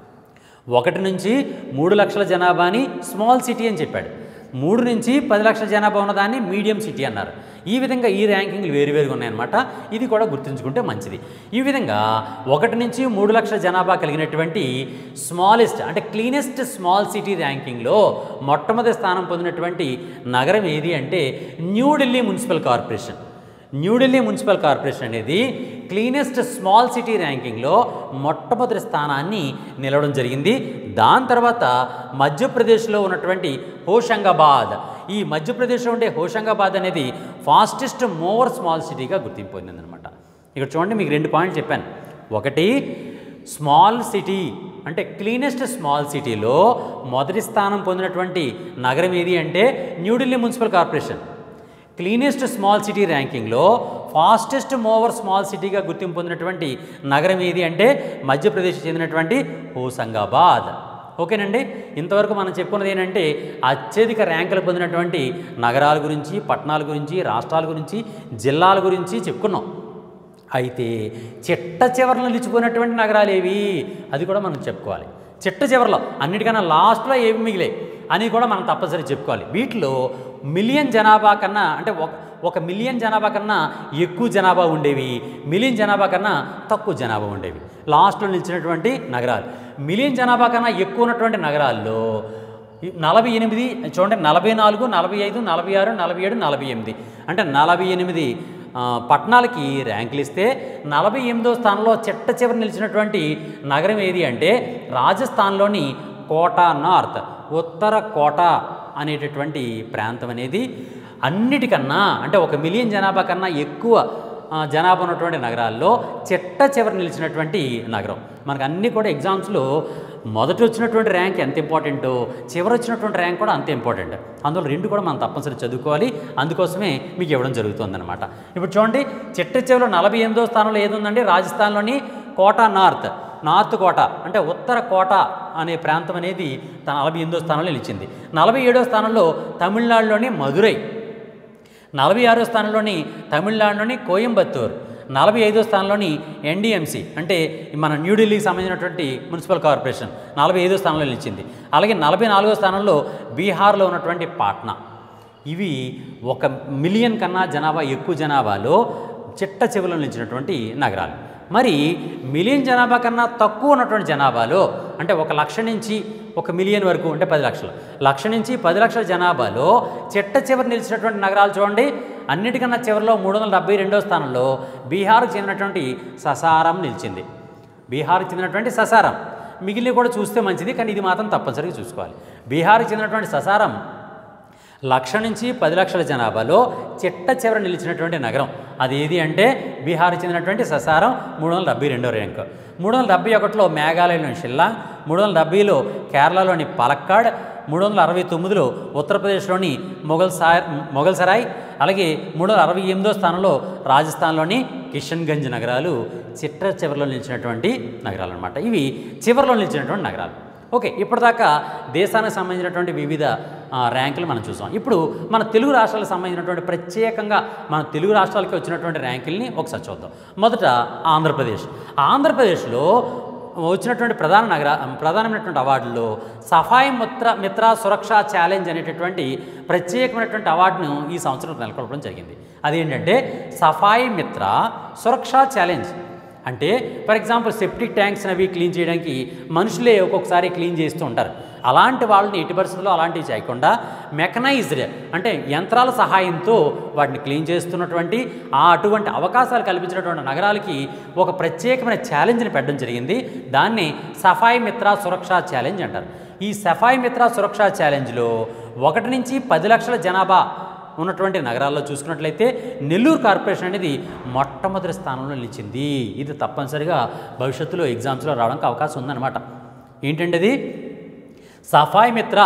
ఒకటి నుంచి మూడు లక్షల జనాభాని స్మాల్ సిటీ అని చెప్పాడు మూడు నుంచి పది లక్షల జనాభా ఉన్నదాన్ని మీడియం సిటీ అన్నారు ఈ విధంగా ఈ ర్యాంకింగ్లు వేరువేరుగా ఉన్నాయన్నమాట ఇది కూడా గుర్తుంచుకుంటే మంచిది ఈ విధంగా ఒకటి నుంచి మూడు లక్షల జనాభా కలిగినటువంటి స్మాలెస్ట్ అంటే క్లీనెస్ట్ స్మాల్ సిటీ ర్యాంకింగ్లో మొట్టమొదటి స్థానం పొందినటువంటి నగరం ఏది అంటే New Delhi municipal corporation New Delhi municipal corporation అనేది క్లీనెస్ట్ స్మాల్ సిటీ ర్యాంకింగ్లో మొట్టమొదటి స్థానాన్ని నిలవడం జరిగింది దాని తర్వాత మధ్యప్రదేశ్లో ఉన్నటువంటి హోషంగాబాద్ ఈ మధ్యప్రదేశ్లో ఉండే హోషంగాబాద్ అనేది ఫాస్టెస్ట్ మూవర్ స్మాల్ సిటీగా గుర్తింపు పొందిందనమాట ఇక్కడ చూడండి మీకు రెండు పాయింట్లు చెప్పాను ఒకటి స్మాల్ సిటీ అంటే క్లీనెస్ట్ స్మాల్ సిటీలో మొదటి స్థానం పొందినటువంటి నగరం ఏది అంటే New Delhi municipal corporation cleanest small city ర్యాంకింగ్లో ఫాస్టెస్ట్ మూవర్ స్మాల్ సిటీగా గుర్తింపు పొందినటువంటి నగరం ఏది అంటే మధ్యప్రదేశ్ చెందినటువంటి హోసంగాబాద్ ఓకేనండి ఇంతవరకు మనం చెప్పుకున్నది ఏంటంటే అత్యధిక ర్యాంకులు పొందినటువంటి నగరాల గురించి పట్టణాల గురించి రాష్ట్రాల గురించి జిల్లాల గురించి చెప్పుకున్నాం అయితే చిట్ట చివరిలో నిలిచిపోయినటువంటి నగరాలు ఏవి అది కూడా మనం చెప్పుకోవాలి చిట్ట చివరిలో అన్నిటికన్నా లాస్ట్లో ఏవి మిగిలే అని కూడా మనం తప్పనిసరి చెప్పుకోవాలి వీటిలో మిలియన్ జనాభా కన్నా అంటే ఒక ఒక మిలియన్ జనాభా కన్నా ఎక్కువ జనాభా ఉండేవి మిలియన్ జనాభా కన్నా తక్కువ జనాభా ఉండేవి లాస్ట్లో నిలిచినటువంటి నగరాలు మిలియన్ జనాభా కన్నా ఎక్కువ ఉన్నటువంటి నగరాల్లో ఈ నలభై ఎనిమిది చూడండి నలభై నాలుగు నలభై ఐదు నలభై ఆరు నలభై ఏడు నలభై ఎనిమిది అంటే నలభై ఎనిమిది ఆ, పట్టణాలకి ర్యాంకులు ఇస్తే నలభై ఎనిమిదో స్థానంలో చిట్ట చివరి నిలిచినటువంటి నగరం ఏది అంటే రాజస్థాన్లోని కోటా నార్త్ ఉత్తర కోట అనేటటువంటి ప్రాంతం అనేది అన్నిటికన్నా అంటే ఒక మిలియన్ జనాభా కన్నా ఎక్కువ ఆ, జనాభా ఉన్నటువంటి నగరాల్లో చిట్ట చివరి నిలిచినటువంటి నగరం మనకు అన్నీ కూడా ఎగ్జామ్స్లో మొదట వచ్చినటువంటి ర్యాంక్ ఎంత ఇంపార్టెంటో చివరి వచ్చినటువంటి ర్యాంక్ కూడా అంతే ఇంపార్టెంట్ అందులో రెండు కూడా మనం తప్పనిసరి చదువుకోవాలి అందుకోసమే మీకు ఇవ్వడం జరుగుతుందన్నమాట ఇప్పుడు చూడండి చిట్ట చివరిలో నలభై ఎనిమిదో స్థానంలో ఏది ఉందండి రాజస్థాన్లోని కోటా నార్త్ నార్త్ కోట అంటే ఉత్తర కోట అనే ప్రాంతం అనేది తన నలభై ఎనిమిదో స్థానంలో నిలిచింది నలభై ఏడో స్థానంలో తమిళనాడులోని మధురై నలభై ఆరో స్థానంలోని తమిళనాడులోని కోయంబత్తూర్ నలభై ఐదో స్థానంలోని ఎన్డిఎంసి అంటే మన న్యూఢిల్లీకి సంబంధించినటువంటి మున్సిపల్ కార్పొరేషన్ నలభై ఐదో స్థానంలో నిలిచింది అలాగే నలభై నాలుగో స్థానంలో బీహార్లో ఉన్నటువంటి పాట్నా ఇవి ఒక మిలియన్ కన్నా జనాభా ఎక్కువ జనాభాలో చిట్ట చివరిలో నిలిచినటువంటి నగరాలు మరి మిలియన్ జనాభా కన్నా తక్కువ ఉన్నటువంటి జనాభాలో అంటే ఒక లక్ష నుంచి ఒక మిలియన్ వరకు అంటే పది లక్షలు లక్ష నుంచి పది లక్షల జనాభాలో చిట్ట చివరి నిలిచినటువంటి నగరాలు చూడండి అన్నిటికన్నా చివరిలో మూడు వందల డెబ్బై రెండో స్థానంలో బీహార్కు చెందినటువంటి ససారం నిలిచింది బీహార్కి చెందినటువంటి ససారం మిగిలిన కూడా చూస్తే మంచిది కానీ ఇది మాత్రం తప్పనిసరిగా చూసుకోవాలి బీహార్కి చెందినటువంటి ససారం లక్ష నుంచి పది లక్షల జనాభాలో చిట్ట చివర నిలిచినటువంటి నగరం అది ఏది అంటే బీహార్కి చెందినటువంటి ససారం మూడు వందల డెబ్బై రెండో ర్యాంక్ మూడు వందల డెబ్బై ఒకటిలో మేఘాలయలోని షిల్లాంగ్ మూడు వందల డెబ్బైలో కేరళలోని పలక్కాడ్ మూడు వందల అరవై తొమ్మిదిలో ఉత్తరప్రదేశ్లోని మొఘల్ సాయ్ మొఘల్ సరాయ్ అలాగే మూడు వందల అరవై ఎనిమిదో స్థానంలో రాజస్థాన్లోని కిషన్గంజ్ నగరాలు చిట్ట చివరిలో నిలిచినటువంటి నగరాలు అనమాట ఇవి చివరిలో నిలిచినటువంటి నగరాలు ఓకే ఇప్పటిదాకా దేశానికి సంబంధించినటువంటి వివిధ ఆ, ర్యాంకులు మనం చూసాం ఇప్పుడు మన తెలుగు రాష్ట్రాలకు సంబంధించినటువంటి ప్రత్యేకంగా మన తెలుగు రాష్ట్రాలకి వచ్చినటువంటి ర్యాంకుల్ని ఒకసారి చూద్దాం మొదట ఆంధ్రప్రదేశ్ ఆంధ్రప్రదేశ్లో వచ్చినటువంటి ప్రధాన నగర ప్రధానమైనటువంటి అవార్డుల్లో సఫాయి మిత్ర మిత్ర సురక్ష ఛాలెంజ్ అనేటటువంటి ప్రత్యేకమైనటువంటి అవార్డును ఈ సంవత్సరం నెలకొల్పడం జరిగింది అదేంటంటే సఫాయి మిత్ర సురక్ష ఛాలెంజ్ అంటే ఫర్ ఎగ్జాంపుల్ సెప్టిక్ ట్యాంక్స్ అవి క్లీన్ చేయడానికి మనుషులే ఒక్కొక్కసారి క్లీన్ చేస్తూ ఉంటారు అలాంటి వాళ్ళని ఎట్టి పరిస్థితుల్లో అలాంటివి చేయకుండా మెకనైజ్డ్ అంటే యంత్రాల సహాయంతో వాటిని క్లీన్ చేస్తున్నటువంటి ఆ అటువంటి అవకాశాలు కల్పించినటువంటి నగరాలకి ఒక ప్రత్యేకమైన ఛాలెంజ్ని పెట్టడం జరిగింది దాన్ని సఫాయి మిత్ర సురక్ష ఛాలెంజ్ అంటారు ఈ సఫాయి మిత్ర సురక్ష ఛాలెంజ్లో ఒకటి నుంచి పది లక్షల జనాభా ఉన్నటువంటి నగరాల్లో చూసుకున్నట్లయితే నెల్లూరు కార్పొరేషన్ అనేది మొట్టమొదటి స్థానంలో నిలిచింది ఇది తప్పనిసరిగా భవిష్యత్తులో ఎగ్జామ్స్లో రావడానికి అవకాశం ఉందన్నమాట ఏంటంటే అది సఫాయి మిత్ర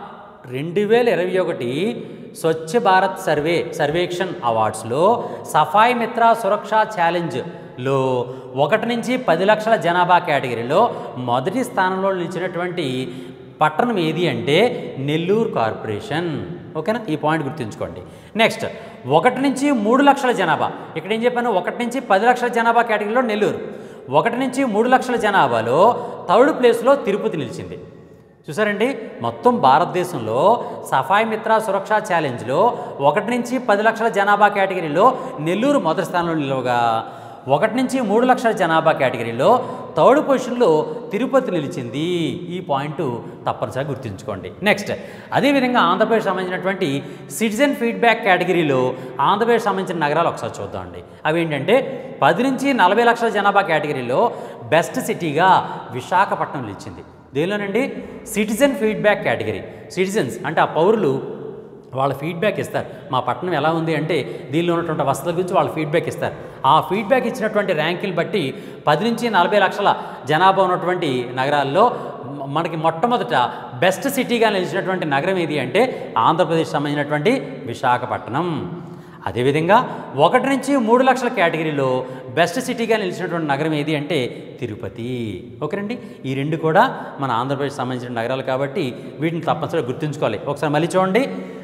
రెండు వేల ఇరవై ఒకటి స్వచ్ఛ భారత్ సర్వే సర్వేక్షన్ అవార్డ్స్లో సఫాయి మిత్ర సురక్ష ఛాలెంజ్లో ఒకటి నుంచి పది లక్షల జనాభా కేటగిరీలో మొదటి స్థానంలో నిలిచినటువంటి పట్టణం ఏది అంటే నెల్లూరు కార్పొరేషన్ ఓకేనా ఈ పాయింట్ గుర్తుంచుకోండి నెక్స్ట్ ఒకటి నుంచి మూడు లక్షల జనాభా ఇక్కడ ఏం చెప్పాను ఒకటి నుంచి పది లక్షల జనాభా కేటగిరీలో నెల్లూరు ఒకటి నుంచి మూడు లక్షల జనాభాలో థర్డ్ ప్లేస్లో తిరుపతి నిలిచింది చూసారండి మొత్తం భారతదేశంలో సఫాయి మిత్ర సురక్ష ఛాలెంజ్లో ఒకటి నుంచి పది లక్షల జనాభా కేటగిరీలో నెల్లూరు మొదటి స్థానంలో నిలవగా ఒకటి నుంచి మూడు లక్షల జనాభా కేటగిరీలో థర్డ్ పొజిషన్లో తిరుపతి నిలిచింది ఈ పాయింట్ తప్పనిసరిగా గుర్తుంచుకోండి నెక్స్ట్ అదేవిధంగా ఆంధ్రప్రదేశ్ సంబంధించినటువంటి సిటిజన్ ఫీడ్బ్యాక్ కేటగిరీలో ఆంధ్రప్రదేశ్ సంబంధించిన నగరాలు ఒకసారి చూద్దామండి అవి ఏంటంటే పది నుంచి నలభై లక్షల జనాభా కేటగిరీలో బెస్ట్ సిటీగా విశాఖపట్నం నిలిచింది దేనిలోనండి సిటిజన్ ఫీడ్బ్యాక్ కేటగిరీ సిటిజన్స్ అంటే ఆ పౌరులు వాళ్ళ ఫీడ్బ్యాక్ ఇస్తారు మా పట్టణం ఎలా ఉంది అంటే దీనిలో ఉన్నటువంటి వసతుల గురించి వాళ్ళు ఫీడ్బ్యాక్ ఇస్తారు ఆ ఫీడ్బ్యాక్ ఇచ్చినటువంటి ర్యాంకులు బట్టి పది నుంచి నలభై లక్షల జనాభా ఉన్నటువంటి నగరాల్లో మ- మనకి మొట్టమొదట బెస్ట్ సిటీగా నిలిచినటువంటి నగరం ఏది అంటే ఆంధ్రప్రదేశ్ సంబంధించినటువంటి విశాఖపట్నం అదేవిధంగా ఒకటి నుంచి మూడు లక్షల కేటగిరీలో బెస్ట్ సిటీగా నిలిచినటువంటి నగరం ఏది అంటే తిరుపతి ఓకేనండి ఈ రెండు కూడా మన ఆంధ్రప్రదేశ్ సంబంధించిన నగరాలు కాబట్టి వీటిని తప్పనిసరిగా గుర్తుంచుకోవాలి ఒకసారి మళ్ళీ చూడండి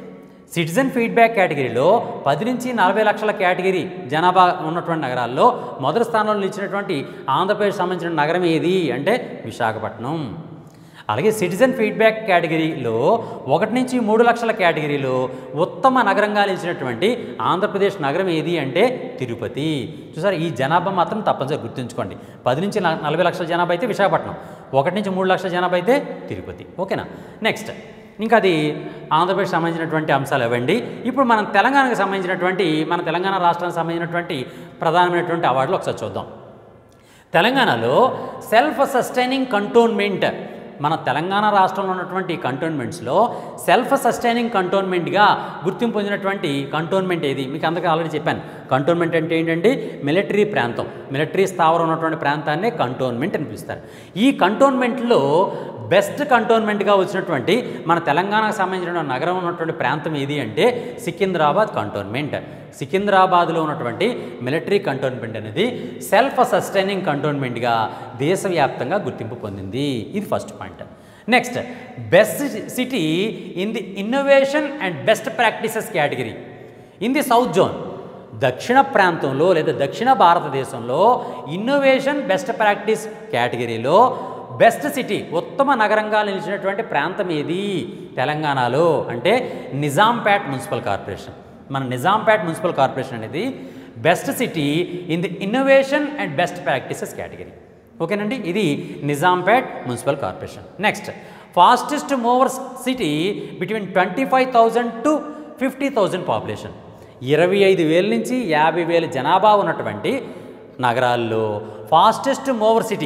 సిటిజన్ ఫీడ్బ్యాక్ కేటగిరీలో పది నుంచి నలభై లక్షల కేటగిరీ జనాభా ఉన్నటువంటి నగరాల్లో మొదటి స్థానంలో నిలిచినటువంటి ఆంధ్రప్రదేశ్ సంబంధించిన నగరం ఏది అంటే విశాఖపట్నం అలాగే సిటిజన్ ఫీడ్బ్యాక్ కేటగిరీలో ఒకటి నుంచి మూడు లక్షల కేటగిరీలో ఉత్తమ నగరంగా నిలిచినటువంటి ఆంధ్రప్రదేశ్ నగరం ఏది అంటే తిరుపతి చూసారు ఈ జనాభా మాత్రం తప్పనిసరి గుర్తుంచుకోండి పది నుంచి న- నలభై లక్షల జనాభా అయితే విశాఖపట్నం ఒకటి నుంచి మూడు లక్షల జనాభా అయితే తిరుపతి ఓకేనా నెక్స్ట్ ఇంకా అది ఆంధ్రప్రదేశ్ సంబంధించినటువంటి అంశాలు ఇవ్వండి ఇప్పుడు మనం తెలంగాణకు సంబంధించినటువంటి మన తెలంగాణ రాష్ట్రానికి సంబంధించినటువంటి ప్రధానమైనటువంటి అవార్డులు ఒకసారి చూద్దాం తెలంగాణలో సెల్ఫ్ సస్టైనింగ్ కంటోన్మెంట్ మన తెలంగాణ రాష్ట్రంలో ఉన్నటువంటి కంటోన్మెంట్స్లో సెల్ఫ్ సస్టైనింగ్ కంటోన్మెంట్గా గుర్తింపు పొందినటువంటి కంటోన్మెంట్ ఏది మీకు అందరికీ ఆల్రెడీ చెప్పాను కంటోన్మెంట్ అంటే ఏంటంటే మిలిటరీ ప్రాంతం మిలిటరీ స్థావరం ఉన్నటువంటి ప్రాంతాన్నే కంటోన్మెంట్ అని పిలుస్తారు ఈ కంటోన్మెంట్లో బెస్ట్ కంటోన్మెంట్గా వచ్చినటువంటి మన తెలంగాణకు సంబంధించిన నగరం ఉన్నటువంటి ప్రాంతం ఏది అంటే సికింద్రాబాద్ కంటోన్మెంట్ సికింద్రాబాద్లో ఉన్నటువంటి మిలిటరీ కంటోన్మెంట్ అనేది సెల్ఫ్ సస్టైనింగ్ కంటోన్మెంట్గా దేశవ్యాప్తంగా గుర్తింపు పొందింది ఇది first point next best city in the innovation and best practices category in the south zone దక్షిణ ప్రాంతంలో లేదా దక్షిణ భారతదేశంలో ఇన్నోవేషన్ బెస్ట్ ప్రాక్టీస్ కేటగిరీలో బెస్ట్ సిటీ ఉత్తమ నగరంగా నిలిచినటువంటి ప్రాంతం ఏది తెలంగాణలో అంటే నిజాంపేట్ మున్సిపల్ కార్పొరేషన్ మన నిజాంపేట్ మున్సిపల్ కార్పొరేషన్ అనేది best city in the innovation and best practices category ఓకేనండి ఇది Nizampet municipal corporation next fastest movers city between twenty five thousand to fifty thousand population ఇరవై ఐదు వేల నుంచి యాభై వేల జనాభా ఉన్నటువంటి నగరాల్లో ఫాస్టెస్ట్ మూవర్ సిటీ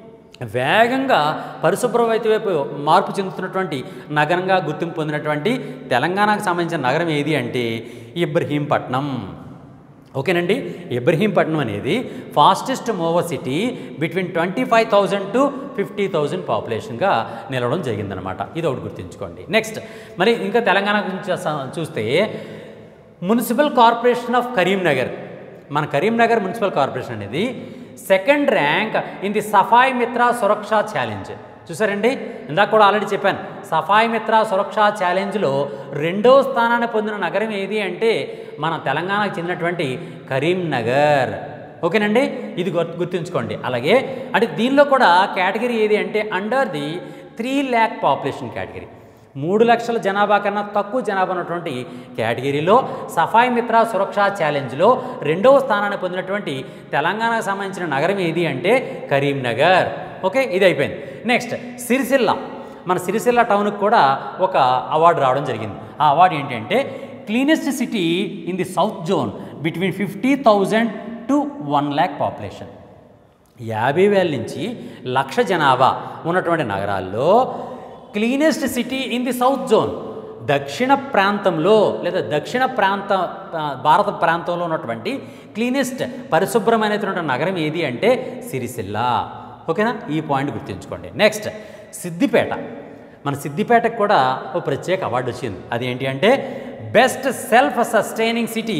వేగంగా పరిశుభ్రమైతే వైపు మార్పు చెందుతున్నటువంటి నగరంగా గుర్తింపు పొందినటువంటి తెలంగాణకు సంబంధించిన నగరం ఏది అంటే ఇబ్రహీంపట్నం ఓకేనండి ఇబ్రహీంపట్నం అనేది fastest mover city between twenty five thousand to fifty thousand పాపులేషన్గా నిలవడం జరిగిందనమాట ఇది ఒకటి గుర్తుంచుకోండి నెక్స్ట్ మరి ఇంకా తెలంగాణ గురించి చ- చూస్తే మున్సిపల్ కార్పొరేషన్ ఆఫ్ కరీంనగర్ మన కరీంనగర్ మున్సిపల్ కార్పొరేషన్ అనేది second rank in the Safai Mitra Suraksha challenge చూసారండి ఇందాక కూడా ఆల్రెడీ చెప్పాను సఫాయి మిత్ర సురక్ష ఛాలెంజ్లో రెండవ స్థానాన్ని పొందిన నగరం ఏది అంటే మన తెలంగాణకు చెందినటువంటి కరీంనగర్ ఓకేనండి ఇది గుర్తు గుర్తుంచుకోండి అలాగే అంటే దీనిలో కూడా కేటగిరీ ఏది అంటే under the three lakh population category మూడు లక్షల జనాభా కన్నా తక్కువ జనాభా ఉన్నటువంటి కేటగిరీలో సఫాయి మిత్ర సురక్ష ఛాలెంజ్లో రెండవ స్థానాన్ని పొందినటువంటి తెలంగాణకు సంబంధించిన నగరం ఏది అంటే కరీంనగర్ ఓకే ఇది అయిపోయింది నెక్స్ట్ సిరిసిల్ల మన సిరిసిల్ల టౌన్కి కూడా ఒక అవార్డు రావడం జరిగింది ఆ అవార్డు ఏంటంటే cleanest city in the south zone between fifty thousand to one lakh population యాభై వేల నుంచి లక్ష జనాభా ఉన్నటువంటి నగరాల్లో cleanest city in the south zone దక్షిణ ప్రాంతంలో లేదా దక్షిణ ప్రాంత ఆ, భారత ప్రాంతంలో ఉన్నటువంటి క్లీనెస్ట్ పరిశుభ్రమైనటువంటి నగరం ఏది అంటే సిరిసిల్ల ఓకేనా ఈ పాయింట్ గుర్తుంచుకోండి నెక్స్ట్ సిద్దిపేట మన సిద్దిపేటకు కూడా ఒక ప్రత్యేక అవార్డు వచ్చింది అదేంటి అంటే best self sustaining city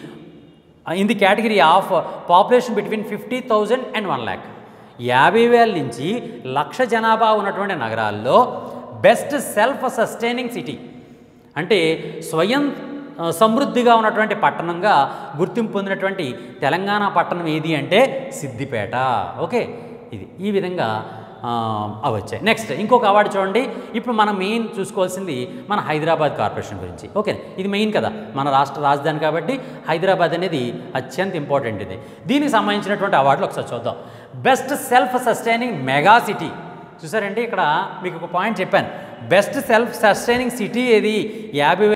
in the category of population between fifty thousand and one lakh యాభై వేల నుంచి లక్ష జనాభా ఉన్నటువంటి నగరాల్లో బెస్ట్ సెల్ఫ్ సస్టైనింగ్ సిటీ అంటే స్వయం ఆ, సమృద్ధిగా ఉన్నటువంటి పట్టణంగా గుర్తింపు పొందినటువంటి తెలంగాణ పట్టణం ఏది అంటే సిద్దిపేట ఓకే ఇది ఈ విధంగా ఆ, అవి వచ్చాయి నెక్స్ట్ ఇంకొక అవార్డు చూడండి ఇప్పుడు మనం మెయిన్ చూసుకోవాల్సింది మన హైదరాబాద్ కార్పొరేషన్ గురించి ఓకే ఇది మెయిన్ కదా మన రాష్ట్ర రాజధాని కాబట్టి హైదరాబాద్ అనేది అత్యంత ఇంపార్టెంట్ ఇది దీనికి సంబంధించినటువంటి అవార్డులు ఒకసారి చూద్దాం best self sustaining mega city చూసారండి ఇక్కడ మీకు ఒక పాయింట్ చెప్పాను బెస్ట్ సెల్ఫ్ సస్టైనింగ్ సిటీ ఏది యాభై